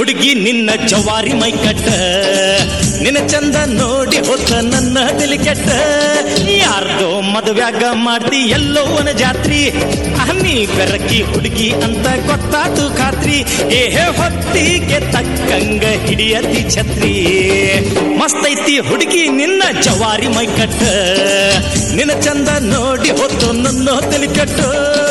ಹುಡುಗಿ ನಿನ್ನ ಜವಾರಿ ಮೈ ಕಟ್ಟ ನಿನ್ನ ಚಂದ ನೋಡಿ ಹೊತ್ತ ನನ್ನ ತಲೆ ಕೆಟ್ಟ ಯಾರ್ದೋ ಮದುವ್ಯಾಗ ಮಾಡ್ತಿ ಎಲ್ಲೋವನ ಜಾತ್ರಿ ನೀ ಬೆರಕಿ ಹುಡುಗಿ ಅಂತ ಗೊತ್ತಾತು ಖಾತ್ರಿ ಏ ಹೊತ್ತಿಗೆ ತಕ್ಕಂಗ ಹಿಡಿಯತಿ ಛತ್ರಿ ಮಸ್ತೈತಿ ಹುಡುಗಿ ನಿನ್ನ ಜವಾರಿ ಮೈ ಕಟ್ಟ ನಿನ್ನ ಚಂದ ನೋಡಿ ಹೊತ್ತು ನನ್ನ ತಲೆ ಕೆಟ್ಟ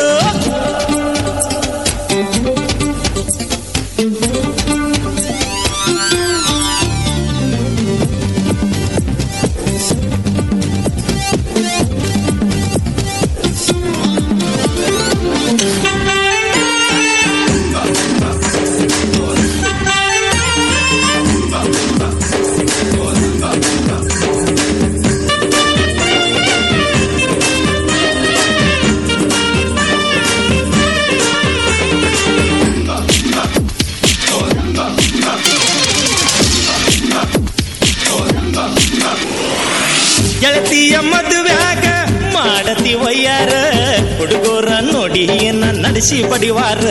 ಗೆಳತಿಯ ಮದುವ್ಯಾಗ ಮಾಡತಿ ವಯ್ಯಾರ ಹುಡುಗೋರ ನೋಡಿ ಏನ ನಡೆಸಿ ಬಡಿವಾರ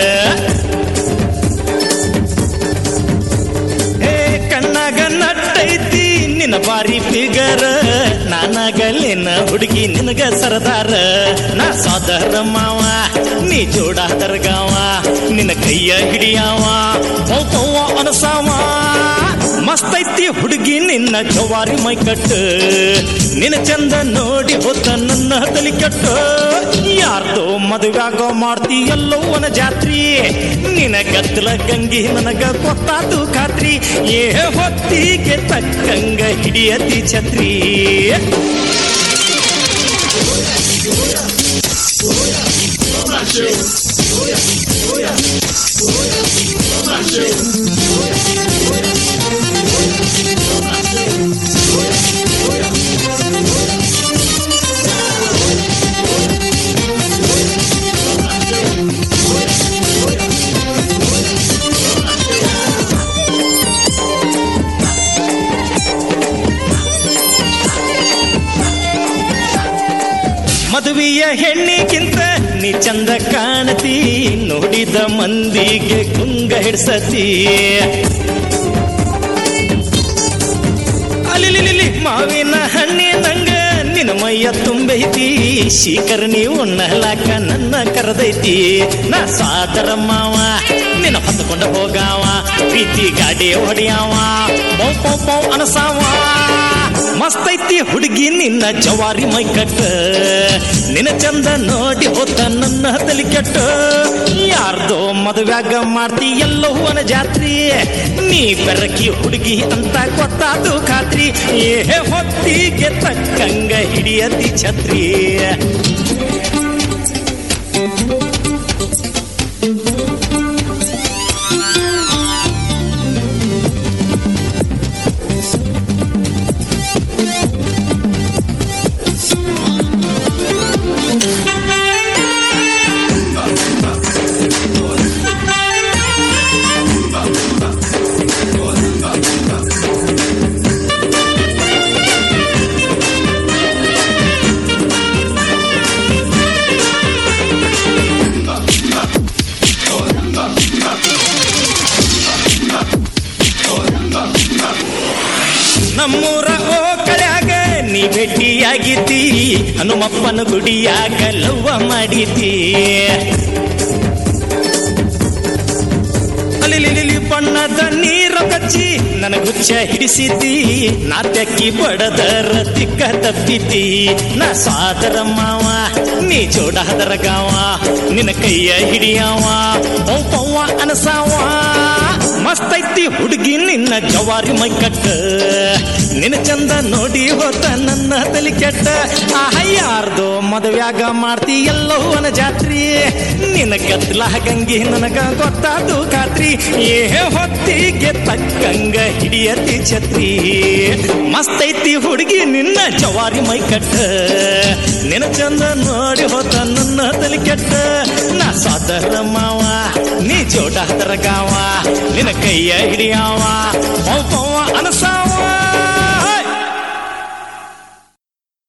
ಏ ಕಣ್ಣಾಗ ನಟ್ಟೈತಿ ನಿನ್ನ ಬಾರಿ ಫಿಗರ್ ನಾನಾಗಲೇನ ಹುಡುಗಿ ನಿನಗ ಸರದಾರ ನಾ ಸಾದರ ಮಾವ ನೀ ಜೋಡ ತರಗಾವ ನಿನ್ನ ಕೈಯ ಹಿಡಿಯಾವ ಪೌಪವ್ವ ಅನಸಾವ ಮಸ್ತೈತಿ ಹುಡುಗಿ ನಿನ್ನ ಜವಾರಿ ಮೈ ಕಟ್ಟು ನಿನ್ನ ಚಂದ ನೋಡಿ ಹೊತ್ತ ನನ್ನ ತಲೆ ಕಟ್ಟು ಯಾರ್ದೋ ಮದುವ್ಯಾಗ ಮಾಡ್ತಿ ಎಲ್ಲವನ ಜಾತ್ರಿ ನಿನ ಗದ್ದಲ ಗಂಗಿ ನನಗ ಗೊತ್ತಾತು ಖಾತ್ರಿ ಏ ಹೊತ್ತಿಗೆ ತಕ್ಕಂಗ ಹಿಡಿಯತಿ ಛತ್ರಿ ಮದುವೆಯ ಹೆಣ್ಣಿಗಿಂತ ನೀ ಚಂದ ಕಾಣತಿ ನೋಡಿದ ಮಂದಿಗೆ ಕುಂಗ ಹಿಡ್ಸತಿ ಅಲಿಲಿಲಿ ಮಾವಿನ ಹಣ್ಣಿನಂಗ ನಿನ್ನ ಮೈಯ ತುಂಬೈತಿ ಶೀಕರಣಿ ಉಣ್ಣಲಾಕ ನನ್ನ ಕರೆದೈತಿ ನಾ ಸಾದರ ಮಾವ ನಿನ್ನ ಹೊತ್ತುಕೊಂಡ ಹೋಗಾವ ಪ್ರೀತಿ ಗಾಡಿ ಹೊಡಿಯಾವ ಪೌ ಪೌ ಪೌ ಅನಸಾವ ಮಸ್ತೈತಿ ಹುಡುಗಿ ನಿನ್ನ ಜವಾರಿ ಮೈ ಕಟ್ಟ ನಿನ್ನ ಚಂದ ನೋಡಿ ಹೋತ ನನ್ನ ತಲೆ ಕೆಟ್ಟ ಯಾರ್ದೋ ಮದುವ್ಯಾಗ ಮಾಡ್ತಿ ಎಲ್ಲವನ ಜಾತ್ರಿ ನೀ ಬೆರಕಿ ಹುಡುಗಿ ಅಂತ ಗೊತ್ತಾದು ಖಾತ್ರಿ ಏ ಹೊತ್ತಿಗೆ ತಕ್ಕಂಗ ಹಿಡಿಯತಿ ಛತ್ರಿ ನಮ್ಮೂರ ಓ ಕಳ್ಯಾಗ ನೀ ಭೇಟಿಯಾಗಿದ್ದಿ ಹನುಮಪ್ಪನ ಗುಡಿಯಾಗ ಲವ್ವ ಮಾಡಿದ್ದಿ ಅಲಿಲಿಲಿ ಬಣ್ಣದ ನೀರ ಕಚ್ಚಿ ನನ್ನ ಗುಚ್ಚ ಹಿಡಿಸಿದ್ದಿ ನಾ ತೆಕ್ಕಿ ಬಡದರ ತಿಕ್ಕ ತಪ್ಪಿದ್ದಿ ನಾ ಸಾದರ ಮಾವ ನೀ ಜೋಡಾದರ ಗಾವ ನಿನ್ನ ಕೈಯ ಹಿಡಿಯಾವ ಪೌ ಪೌವ ಅನಸಾವ ಮಸ್ತೈತಿ ಹುಡುಗಿ ನಿನ್ನ ಜವಾರಿ ಮೈ ಕಟ್ಟ ನಿನ್ನ ಚಂದ ನೋಡಿ ಹೋತ ನನ್ನ ತಲೆ ಕೆಟ್ಟ ಆಹ ಯಾರ್ದೋ ಮದುವ್ಯಾಗ ಮಾಡ್ತಿ ಎಲ್ಲವನ ಜಾತ್ರಿ ನಿನ್ನ ಗದ್ದಲ ಗಂಗಿ ನನಗ ಗೊತ್ತಾದು ಖಾತ್ರಿ ಏ ಹೊತ್ತಿಗೆ ತಕ್ಕಂಗ ಹಿಡಿಯತಿ ಛತ್ರಿ ಮಸ್ತೈತಿ ಹುಡುಗಿ ನಿನ್ನ ಜವಾರಿ ಮೈ ಕಟ್ಟ ನಿನ್ನ ಚಂದ ನೋಡಿ ಹೋತ ನನ್ನ ತಲೆ ಕೆಟ್ಟ ನಾ ಸಾದರ ಮಾವ ನೀ ಜೋಡ ಗಾವ ನಿನ್ನ ಕೈಯ ಹಿಡಿಯಾವ ಪೌ ಪೌವ